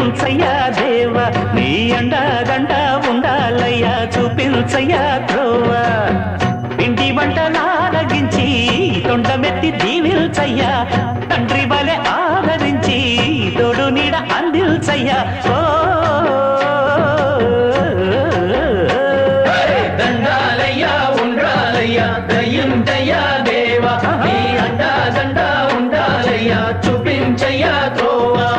దయ్యుంచయ్యా దేవ నీ అండా దండ ఉండాలయ్యా చూపించయ్యా త్రోవ పిండి వంటలారగించి తొండమెత్తి దీవిల్చయ్యా తండ్రి వలె ఆదరించి తోడు నీడ అందిల్చయ్యా ఓ దండాలయ్యా ఉండాలయ్యా దయ్యుంటయ్యా దేవా నీ అండా దండ ఉండాలయ్యా చూపించయ్యా త్రోవా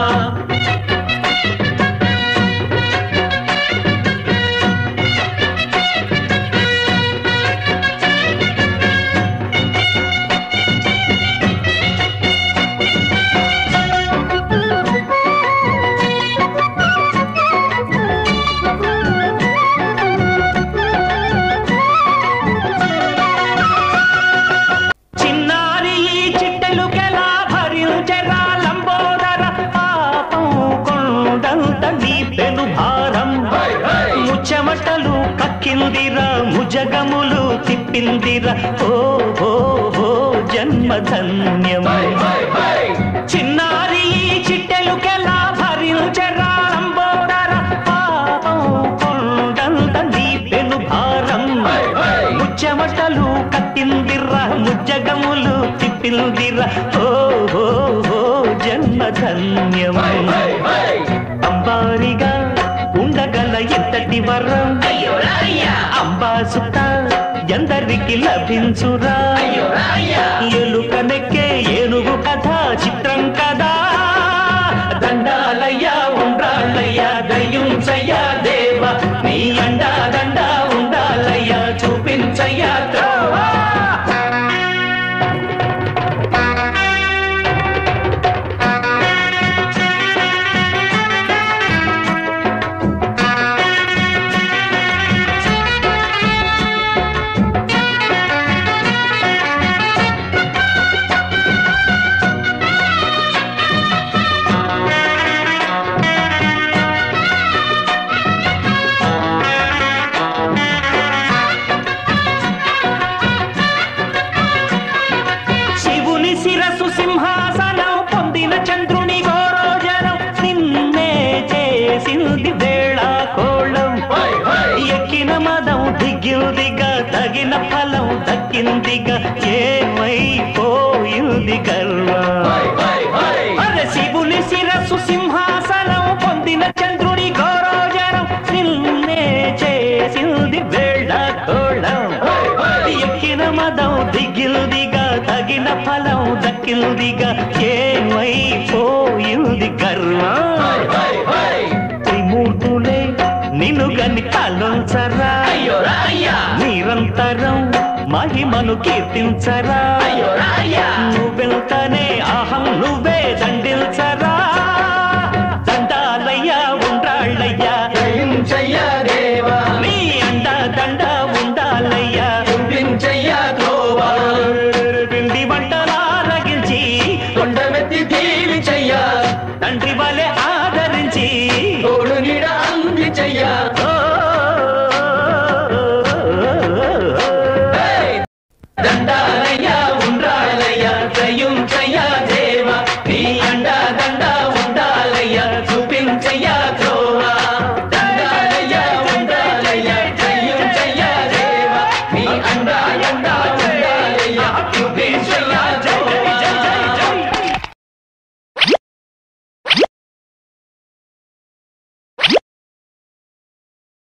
చిన్నారి ఈ చిట్టెలుకెలా భరించెరా లంబోదర పాపం కొండంత నీ పెను భారం హై, హై. ముచ్చమటలు కక్కిందిరా ముజగములు తిప్పిందిరా ఓ ఓ ఓ జన్మధన్యం హై, హై, హై. చిన్నారి ఈ చిట్టెలుకెలా భరించెరా లంబోదర పాపం కొండంత నీ పెను భారం హై, హై. ముచ్చమటలు కట్టిందిర్రా ముజ్జగములు తిప్పిందిర్రా ఓ ఓ ఓ జన్మధన్యం హై, హై, హై. అంబారిగా ఉండగల ఎంతటి వరం అయ్యో రాయ్యా అంబా సుత ఎందరికి లభించురా అయ్యో రాయ్యా ఎలుక నెక్కే ఏనుగు కథ చిత్రం కదా దండాలయ్యా ఉండాలయ్యా దయ్యుంచయ్యా దేవ నీ అండా దండా ఉండాలయ్యా చూపించయ్యా త్రోవా శివుని శిరసు సింహాసనం పొందిన చంద్రుని గోరోజనం నిన్నే చేసింది వేళ కోళం హై, హై. ఎక్కిన మదం దిగిందిగా తగిన ఫలం దక్కిందిగా ఏమైపోయింది గర్వం హై, హై, హై. అరే శివుని శిరస్సు సింహాసనం పొందిన చంద్రుని గౌరవజనం నిన్నే చేసింది వేళ కోళం హై, హై. ఎక్కిన మదం దిగిల్దిగా తగిన ఫలం దక్కిల్దిగా ఏమైపోయింది గర్వం హై, హై, హై. త్రిమూర్తులే నిన్ను గని తలొంచరా అయ్యో రాయ్యా నిరంతరం మహిమను కీర్తించరా అయ్యో రాయ్యా నువ్వెళ్తానే అహం నువ్వే దండిల్చరా